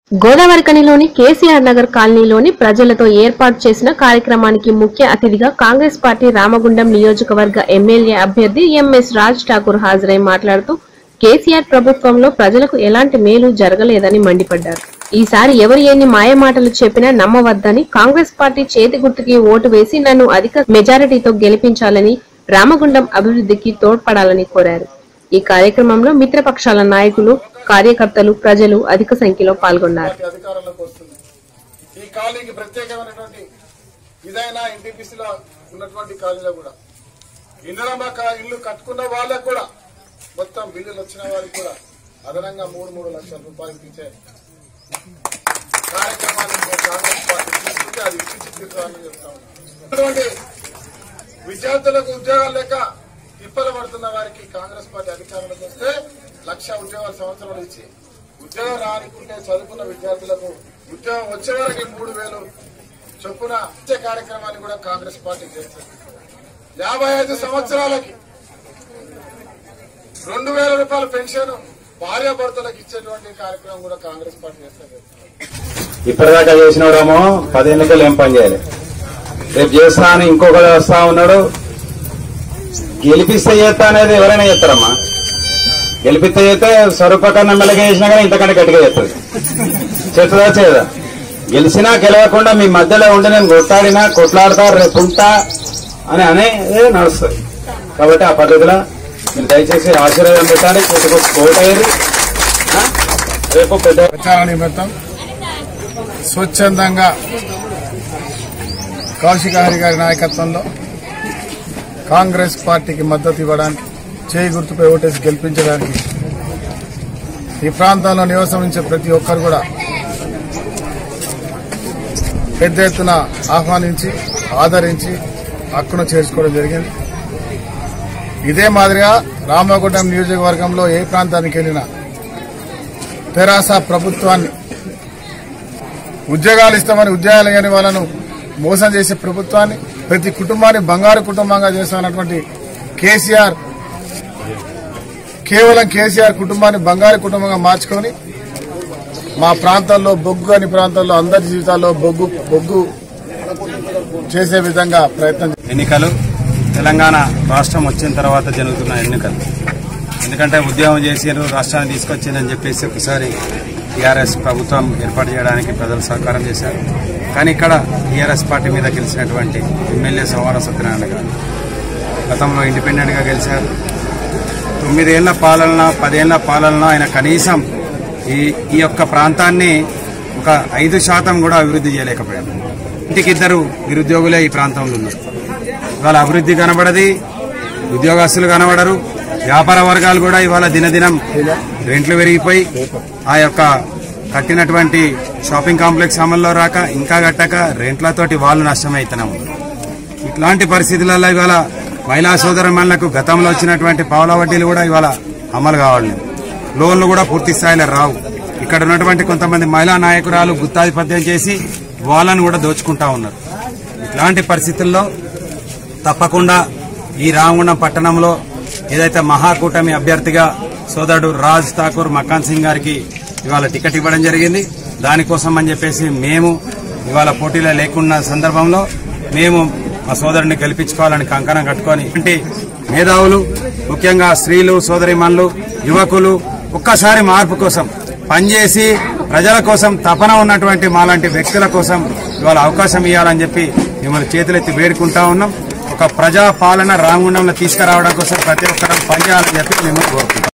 గోదావరికనిలోని కేసీఆర్ నగర్ కాలనీలోని ప్రజలతో ఏర్పాటు చేసిన కార్యక్రమానికి ముఖ్య అతిథిగా కాంగ్రెస్ పార్టీ రామగుండం నియోజకవర్గ ఎమ్మెల్యే అభ్యర్థి ఎంఎస్ రాజ్ ఠాకూర్ హాజరై మాట్లాడుతూ కేసీఆర్ ప్రభుత్వంలో ప్రజలకు ఎలాంటి మేలు జరగలేదని మండిపడ్డారు ఈసారి ఎవరు ఎన్ని మాయమాటలు చెప్పినా నమ్మవద్దని కాంగ్రెస్ పార్టీ చేతి గుర్తుకి ఓటు వేసి నన్ను అధిక మెజారిటీతో గెలిపించాలని రామగుండం అభివృద్ధికి తోడ్పడాలని కోరారు ఈ కార్యక్రమంలో మిత్రపక్షాల నాయకులు కార్యకర్తలు ప్రజలు అధిక సంఖ్యలో పాల్గొన్నారు పార్టీ అధికారంలోకి వస్తుంది ఈ కాలనీకి ప్రత్యేకమైనటువంటి ఇదైనా ఎన్టీపీసీలో ఉన్నటువంటి కాలనీలో కూడా ఇందిరమ్మ కా- ఇల్లు కట్టుకున్న వాళ్ళకు కూడా మొత్తం బిల్లులు వచ్చిన వారికి కూడా అదనంగా మూడు మూడు లక్షల రూపాయలు ఇచ్చే కార్యక్రమాన్ని మేము కాంగ్రెస్ పార్టీ తీసుకుంటే అది ఇచ్చి చిత్రీకరణ చెప్తా ఉన్నాం అటువంటి విద్యార్థులకు ఉద్యోగాలు లేక తిప్పలు పడుతున్న వారికి కాంగ్రెస్ పార్టీ అధికారంలోకి వస్తే లక్ష ఉద్యోగాలు సంవత్సరాలు ఇచ్చి ఉద్యోగం రానికుంటే చదువుకున్న విద్యార్థులకు ఉద్యోగం వచ్చే వారికి మూడు వేలు చొప్పున ఇచ్చే కార్యక్రమాన్ని కూడా కాంగ్రెస్ పార్టీ చేస్తుంది యాభై ఐదు సంవత్సరాలకి రెండు వేల రూపాయల పెన్షన్ భార్యాభర్తలకు ఇచ్చేటువంటి కార్యక్రమం కూడా కాంగ్రెస్ పార్టీ చేస్తుంది ఇప్పటిదాకా చేసినోడేమో పది ఎన్నికలు ఏం పని చేయాలి రేపు చేస్తా అని ఇంకొకరు వస్తా ఉన్నాడు గెలిపిస్తే చేస్తా అనేది ఎవరైనా చేస్తారమ్మా గెలిపిస్తే చేస్తే స్వరూపకన్న మెల్లగా చేసినా కానీ ఇంతకంటే గట్టిగా చేస్తుంది చేస్తుందా చేయదా గెలిచినా గెలవకుండా మీ మధ్యలో ఉండి నేను కొట్లాడినా కొట్లాడతా రేపు ఉంటా అని అనేది నడుస్తుంది కాబట్టి ఆ పద్ధతిలో మీరు దయచేసి ఆశీర్వాదం పెట్టాలి చేతికి కోటయ్యేది రేపు పెద్ద ప్రచార నిమిత్తం స్వచ్ఛందంగా కౌశిక హరి గారి నాయకత్వంలో కాంగ్రెస్ పార్టీకి మద్దతు ఇవ్వడానికి చేయి గుర్తుపై ఓటేసి గెలిపించడానికి ఈ ప్రాంతంలో నివసించే ప్రతి ఒక్కరు కూడా పెద్ద ఎత్తున ఆహ్వానించి ఆదరించి హక్కును చేర్చుకోవడం జరిగింది ఇదే మాదిరిగా రామగుండం నియోజకవర్గంలో ఏ ప్రాంతానికి వెళ్ళినా తెరాస ప్రభుత్వాన్ని ఉద్యోగాలు ఇస్తామని ఉద్యోగాలు లేని వాళ్ళను మోసం చేసే ప్రభుత్వాన్ని ప్రతి కుటుంబాన్ని బంగారు కుటుంబంగా చేస్తున్నటువంటి కేసీఆర్ కేవలం కేసీఆర్ కుటుంబాన్ని బంగారు కుటుంబంగా మార్చుకొని మా ప్రాంతాల్లో బొగ్గు అని ప్రాంతాల్లో అందరి జీవితాల్లో బొగ్గు బొగ్గు చేసే విధంగా ప్రయత్నం ఎన్నికలు తెలంగాణ రాష్ట్రం వచ్చిన తర్వాత జరుగుతున్న ఎన్నికలు ఎందుకంటే ఉద్యమం చేసారు రాష్ట్రాన్ని తీసుకొచ్చిందని చెప్పేసి ఒకసారి టీఆర్ఎస్ ప్రభుత్వం ఏర్పాటు చేయడానికి ప్రజలు సహకారం చేశారు కానీ ఇక్కడ టీఆర్ఎస్ పార్టీ మీద గెలిచినటువంటి ఎమ్మెల్యే సోమవారం సత్యనారాయణ గారు గతంలో ఇండిపెండెంట్ గా గెలిచారు తొమ్మిదేళ్ల పాలన పదేళ్ల పాలన ఆయన కనీసం ఈ ఈ యొక్క ప్రాంతాన్ని ఒక ఐదు శాతం కూడా అభివృద్ధి చేయలేకపోయారు ఇంటికి ఇద్దరు నిరుద్యోగులే ఈ ప్రాంతంలో ఉన్నారు ఇవాళ అభివృద్ధి కనబడది ఉద్యోగస్తులు కనబడరు వ్యాపార వర్గాలు కూడా ఇవాళ దినదినం రెంట్లు పెరిగిపోయి ఆ యొక్క కట్టినటువంటి షాపింగ్ కాంప్లెక్స్ అమల్లో రాక ఇంకా కట్టక రెంట్లతోటి వాళ్ళు నష్టమైతున్నాము ఇట్లాంటి పరిస్థితులలో ఇవాళ మహిళా సోదరమణులకు గతంలో వచ్చినటువంటి పావుల వడ్డీలు కూడా ఇవాళ అమలు కావాలి లోన్లు కూడా పూర్తి స్థాయిలో రావు ఇక్కడ ఉన్నటువంటి కొంతమంది మహిళా నాయకురాలు గుత్తాధిపత్యం చేసి వాళ్ళను కూడా దోచుకుంటా ఉన్నారు ఇట్లాంటి పరిస్థితుల్లో తప్పకుండా ఈ రామగుండం పట్టణంలో ఏదైతే మహాకూటమి అభ్యర్థిగా సోదరుడు రాజ్ ఠాకూర్ మకాన్ సింగ్ గారికి ఇవాళ టికెట్ ఇవ్వడం జరిగింది దానికోసం అని చెప్పేసి మేము ఇవాళ పోటీలో లేకున్న సందర్భంలో మేము మా సోదరుని గెలిపించుకోవాలని కంకణం కట్టుకొని ఇంటి మేధావులు ముఖ్యంగా స్త్రీలు సోదరిమణులు యువకులు ఒక్కసారి మార్పు కోసం పనిచేసి ప్రజల కోసం తపన ఉన్నటువంటి మాలాంటి వ్యక్తుల కోసం ఇవాళ అవకాశం ఇవ్వాలని చెప్పి మిమ్మల్ని చేతులెత్తి వేడుకుంటా ఉన్నాం ఒక ప్రజా పాలన రామగుండంలో తీసుకురావడం కోసం ప్రతి ఒక్కరం పనిచేయాలని చెప్పి మేము కోరుకుంటాం